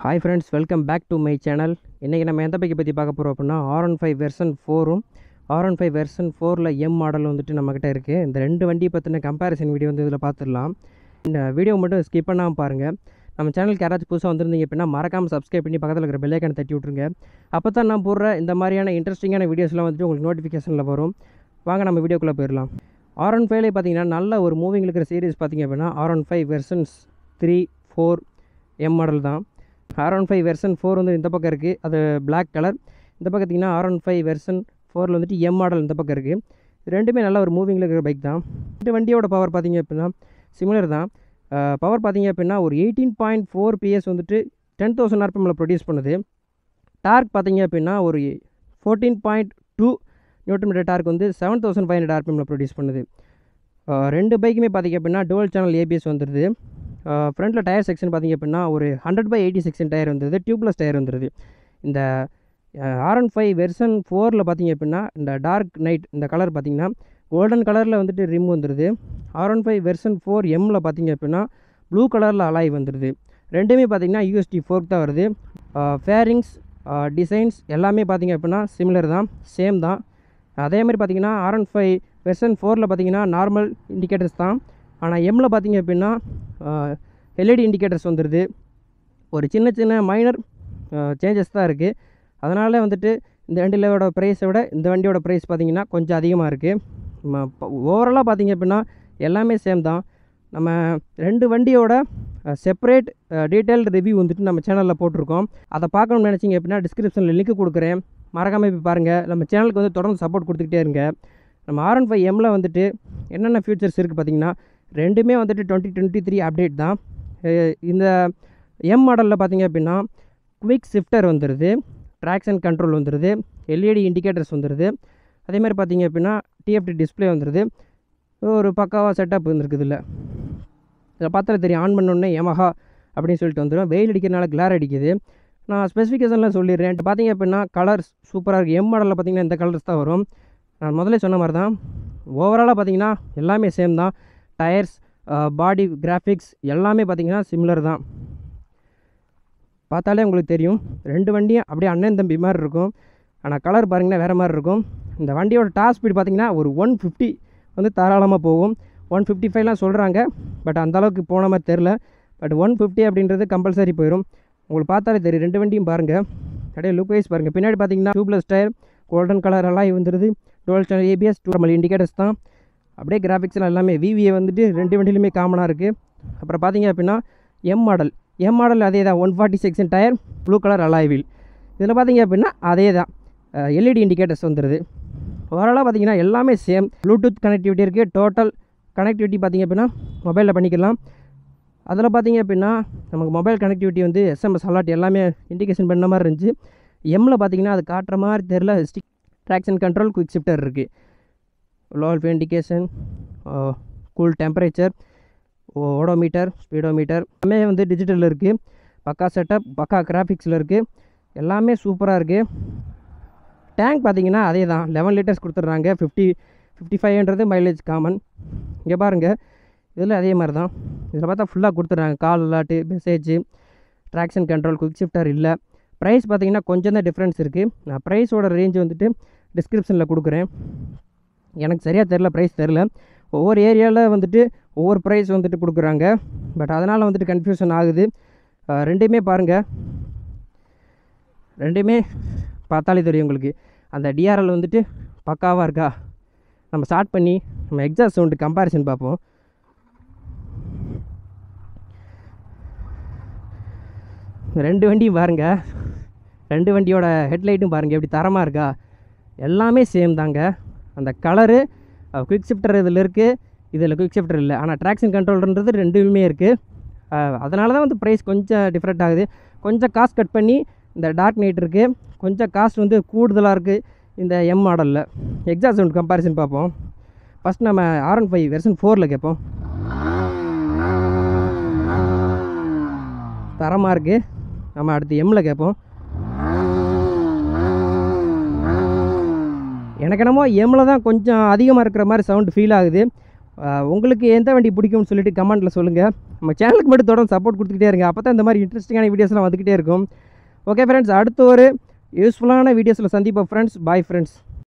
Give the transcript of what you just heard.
hi friends welcome back to my channel இன்றைக்கி நம்ம எந்த பைக்கை பற்றி பார்க்க போகிறோம் அப்படின்னா ஆர் ஒன் ஃபைவ் வெர்சன் ஃபோரும் ஆர் ஒன் ஃபைவ் வெர்சன் ஃபோரில் எம் மாடல் வந்துட்டு நம்மக்கிட்ட இருக்குது இந்த ரெண்டு வண்டியை பற்றின கம்பேரிசன் வீடியோ வந்து இதில் பார்த்துடலாம் இந்த வீடியோ மட்டும் ஸ்கிப் பண்ணாமல் பாருங்கள் நம்ம சேனலுக்கு யாராச்சும் புதுசாக வந்திருந்தீங்க அப்படின்னா மறக்காமல் சப்ஸ்கிரைப் பண்ணி பக்கத்தில் இருக்கிற பெல்லைக்கான தட்டி விட்ருங்க அப்போ தான் நான் போடுற இந்த மாதிரியான இன்ட்ரெஸ்டிங்கான வீடியோஸ்லாம் வந்துட்டு உங்களுக்கு நோட்டிஃபிகேஷனில் வரும் வாங்க நம்ம வீடியோக்குள்ளே போயிடலாம் ஆர் ஒன் ஃபைவ்லேயே பார்த்தீங்கன்னா நல்ல ஒரு மூவிங் இருக்கிற சீரிஸ் பார்த்தீங்க அப்படின்னா R one five versions three four M model தான் R one five version four வந்து இந்த பக்கம் இருக்குது அது Black கலர் இந்த பக்கம் பார்த்தீங்கன்னா ஆர் ஒன் ஃபைவ் வெர்சன் ஃபோரில் வந்துட்டு எம் மாடல் இந்த பக்கம் இருக்குது இது ரெண்டுமே நல்ல ஒரு மூவிங்கில் இருக்கிற பைக் தான் இந்த வண்டியோட பவர் பார்த்தீங்க அப்படின்னா சிமிலர் தான் பவர் பார்த்தீங்க அப்படின்னா ஒரு எயிட்டீன் பாயிண்ட் ஃபோர் பிஎஸ் வந்துட்டு டென் தௌசண்ட் ஆர்பிஎம்மில் ப்ரொடியூஸ் பண்ணுது டார்க் பார்த்தீங்க அப்படின்னா ஒரு fourteen point two newton metre torque வந்து செவன் தௌசண்ட் ஃபைவ் ஹண்ட்ரட் ஆர்பிஎம்மில் ப்ரொடியூஸ் பண்ணுது அஹ் ரெண்டு பைக்குமே பார்த்தீங்க அப்படின்னா டுவல் சேனல் ஏபிஎஸ் வந்துடுது ஃப்ரண்ட்டில் டயர் செக்ஷன் பார்த்தீங்க அப்படின்னா ஒரு hundred by eighty section tyre வந்துருது டியூப்லெஸ் டயர் வந்துருது இந்த ஆர் ஒன் ஃபைவ் வெர்சன் ஃபோரில் பார்த்தீங்க அப்படின்னா இந்த டார்க் நைட் இந்த கலர் பார்த்தீங்கன்னா கோல்டன் கலரில் வந்துட்டு ரிம் வந்துடுது R one five version four எம்மில் பார்த்தீங்க அப்படின்னா ப்ளூ கலரில் அலாய் வந்துடுது ரெண்டுமே பார்த்தீங்கன்னா யூஎஸ்டி ஃபோர்க் தான் வருது ஃபேரிங்ஸ் டிசைன்ஸ் எல்லாமே பார்த்தீங்க அப்படின்னா சிமிலர் தான் சேம் தான் அதே மாதிரி பார்த்தீங்கன்னா ஆர் ஒன் ஃபைவ் வெர்சன் ஃபோரில் பார்த்தீங்கன்னா நார்மல் இண்டிகேட்டர்ஸ் தான் ஆனால் எம்மில் பார்த்தீங்க அப்படின்னா எல்இடி இண்டிகேட்டர்ஸ் வந்துடுது ஒரு சின்ன சின்ன மைனர் சேஞ்சஸ் தான் இருக்குது அதனால் வந்துட்டு இந்த வண்டியோட ப்ரைஸை விட இந்த வண்டியோட ப்ரைஸ் பார்த்தீங்கன்னா கொஞ்சம் அதிகமாக இருக்குது ஓவராலாக பார்த்தீங்க அப்படின்னா எல்லாமே சேம் தான் நம்ம ரெண்டு வண்டியோட செப்பரேட் டீட்டெயில்டு ரிவ்யூ வந்துட்டு நம்ம சேனலில் போட்டிருக்கோம் அதை பார்க்கணும்னு நினச்சிங்க அப்படின்னா டிஸ்கிரிப்ஷனில் லிங்க் கொடுக்குறேன் மறக்காமல் போய் பாருங்கள் நம்ம சேனலுக்கு வந்து தொடர்ந்து சப்போர்ட் கொடுத்துக்கிட்டே இருங்க நம்ம ஆர் ஒன் ஃபைவ் எம்மில் வந்துட்டு என்னென்ன ஃபியூச்சர்ஸ் இருக்குது பார்த்தீங்கன்னா ரெண்டுமே வந்துட்டு டுவெண்ட்டி டுவெண்ட்டி த்ரீ அப்டேட் தான் அஹ் இந்த எம் மாடலில் பார்த்தீங்க அப்படின்னா குவிக் ஷிஃப்டர் வந்துடுது ட்ராக்ஷன் கண்ட்ரோல் வந்துடுது எல்இடி இண்டிகேட்டர்ஸ் வந்துடுது அதே மாதிரி பார்த்தீங்க அப்படின்னா டிஎஃப்டி டிஸ்ப்ளே வந்துடுது ஒரு பக்காவாக செட்டப் வந்துருக்குது இல்லை இதில் பார்த்தாலே தெரியும் ஆன் பண்ணோடனே Yamaha அப்படின்னு சொல்லிட்டு வந்துடும் வெயில் அடிக்கிறனால கிளார் அடிக்குது நான் ஸ்பெசிஃபிகேஷன்லாம் சொல்லிடுறேன் இப்போ பார்த்தீங்க அப்படின்னா கலர்ஸ் சூப்பராக இருக்குது எம் மாடலில் பார்த்தீங்கன்னா இந்த கலர்ஸ் தான் வரும் நான் முதல்ல சொன்ன மாதிரி தான் ஓவராலாக பார்த்தீங்கன்னா எல்லாமே சேம் தான் டயர்ஸ் பாடி கிராஃபிக்ஸ் எல்லாமே பார்த்தீங்கன்னா சிமிலர் தான் பார்த்தாலே உங்களுக்கு தெரியும் ரெண்டு வண்டியும் அப்படியே அண்ணன் தம்பி மாதிரி இருக்கும் ஆனால் கலர் பாருங்கன்னா வேறு மாதிரி இருக்கும் இந்த வண்டியோட டாப் ஸ்பீட் பார்த்தீங்கன்னா ஒரு ஒன் ஃபிஃப்டி வந்து தாராளமாக போகும் ஒன் ஃபிஃப்டி ஃபைவ்லாம் சொல்கிறாங்க பட் அந்தளவுக்கு போன மாதிரி தெரில பட் ஒன் ஃபிஃப்டி அப்படின்றது கம்பல்சரி போயிடும் உங்களுக்கு பார்த்தாலே தெரியும் ரெண்டு வண்டியும் பாருங்கள் அப்படியே லுக் வைஸ் பாருங்கள் பின்னாடி பார்த்தீங்கன்னா டியூப்லெஸ் டயர் கோல்டன் கலர் எல்லாம் வந்துடுது டுவெல் சேனல் ஏபிஎஸ் டூ நம்ம இண்டிகேட்டர்ஸ் தான் அப்படியே கிராஃபிக்ஸ்லாம் எல்லாமே விவிஏ வந்துட்டு ரெண்டு வண்டியிலுமே காமனாக இருக்குது அப்புறம் பார்த்தீங்க அப்படின்னா எம் மாடல் எம் மாடல் அதே தான் one forty section tyre blue colour alloy wheel இதில் பார்த்தீங்க அப்படின்னா அதே தான் எல்இடி இண்டிகேட்டர்ஸ் வந்துடுது ஓவராலாக பார்த்தீங்கன்னா எல்லாமே சேம் ப்ளூடூத் கனெக்டிவிட்டி இருக்குது டோட்டல் கனெக்டிவிட்டி பார்த்தீங்க அப்படின்னா மொபைலில் பண்ணிக்கலாம் அதில் பார்த்தீங்க அப்படின்னா நமக்கு மொபைல் கனெக்டிவிட்டி வந்து எஸ்எம்எஸ் அலாட் எல்லாமே இண்டிகேஷன் பண்ண மாதிரி இருந்துச்சு எம்மில் பார்த்தீங்கன்னா அது காட்டுற மாதிரி தெரில stick traction control quick shifter இருக்குது லோ ஆல்ஃப் indication cool temperature odometer speedometer எல்லாமே வந்து டிஜிட்டலில் இருக்குது பக்கா செட்டப் பக்கா கிராஃபிக்ஸில் இருக்குது எல்லாமே சூப்பராக இருக்குது டேங்க் பார்த்தீங்கன்னா அதே தான் லெவன் லிட்டர்ஸ் கொடுத்துட்றாங்க ஃபிஃப்டி ஃபிஃப்டி ஃபைவ்ன்றது மைலேஜ் காமன் இங்கே பாருங்கள் இதில் அதே மாதிரி தான் இதில் பார்த்தா ஃபுல்லாக கொடுத்துட்றாங்க call alert message traction control quick shifter இல்லை ப்ரைஸ் பார்த்தீங்கன்னா கொஞ்சம் தான் டிஃப்ரென்ஸ் இருக்குது நான் ப்ரைஸோட ரேஞ்ச் வந்துட்டு டிஸ்கிரிப்ஷனில் கொடுக்குறேன் எனக்கு சரியாக தெரில ப்ரைஸ் தெரில ஒவ்வொரு ஏரியாவில் வந்துட்டு ஒவ்வொரு ப்ரைஸ் வந்துட்டு கொடுக்குறாங்க பட் அதனால் வந்துட்டு கன்ஃபியூஷன் ஆகுது அஹ் ரெண்டுமே பாருங்கள் ரெண்டுமே பார்த்தாலே தெரியும் உங்களுக்கு அந்த டிஆர்எல் வந்துட்டு பக்காவாக இருக்கா நம்ம ஸ்டார்ட் பண்ணி நம்ம எக்ஸாஸ்ட் சவுண்டு கம்பேரிசன் பார்ப்போம் ரெண்டு வண்டியும் பாருங்கள் ரெண்டு வண்டியோட ஹெட்லைட்டும் பாருங்கள் எப்படி தரமாக இருக்கா எல்லாமே சேம் தாங்க அந்த கலரு குவிக் ஷிஃப்டர் இதில் இருக்குது இதில் குவிக் ஷிஃப்டர் இல்லை ஆனால் ட்ராக்ஷன் கண்ட்ரோல்ன்றது ரெண்டுமே இருக்குது அதனால தான் வந்து ப்ரைஸ் கொஞ்சம் டிஃப்ரெண்ட் ஆகுது கொஞ்சம் காஸ்ட் கட் பண்ணி இந்த டார்க் நைட் இருக்குது கொஞ்சம் காஸ்ட் வந்து கூடுதலாக இருக்குது இந்த எம் மாடலில் எக்ஸாஸ்ட் சவுண்ட் கம்பேரிசன் பார்ப்போம் ஃபஸ்ட் நம்ம ஆர் ஒன் ஃபைவ் வெர்சன் ஃபோரில் கேட்போம் தரமாக இருக்குது நம்ம அடுத்து எம்மில் கேட்போம் எனக்கு என்னமோ எம்மில் தான் கொஞ்சம் அதிகமாக இருக்கிற மாதிரி சவுண்டு ஃபீல் ஆகுது ஆஹ் உங்களுக்கு எந்த வண்டி பிடிக்கும்னு சொல்லிட்டு கமெண்ட்டில் சொல்லுங்கள் நம்ம சேனலுக்கு மட்டும் தொடர்ந்து சப்போர்ட் கொடுத்துக்கிட்டே இருங்க அப்போ தான் இந்த மாதிரி இன்ட்ரெஸ்டிங்கான வீடியோஸ்லாம் வந்துக்கிட்டே இருக்கும் ஓகே ஃப்ரெண்ட்ஸ் அடுத்த ஒரு யூஸ்ஃபுல்லான வீடியோஸில் சந்திப்போம் ஃப்ரெண்ட்ஸ் பாய் ஃப்ரெண்ட்ஸ்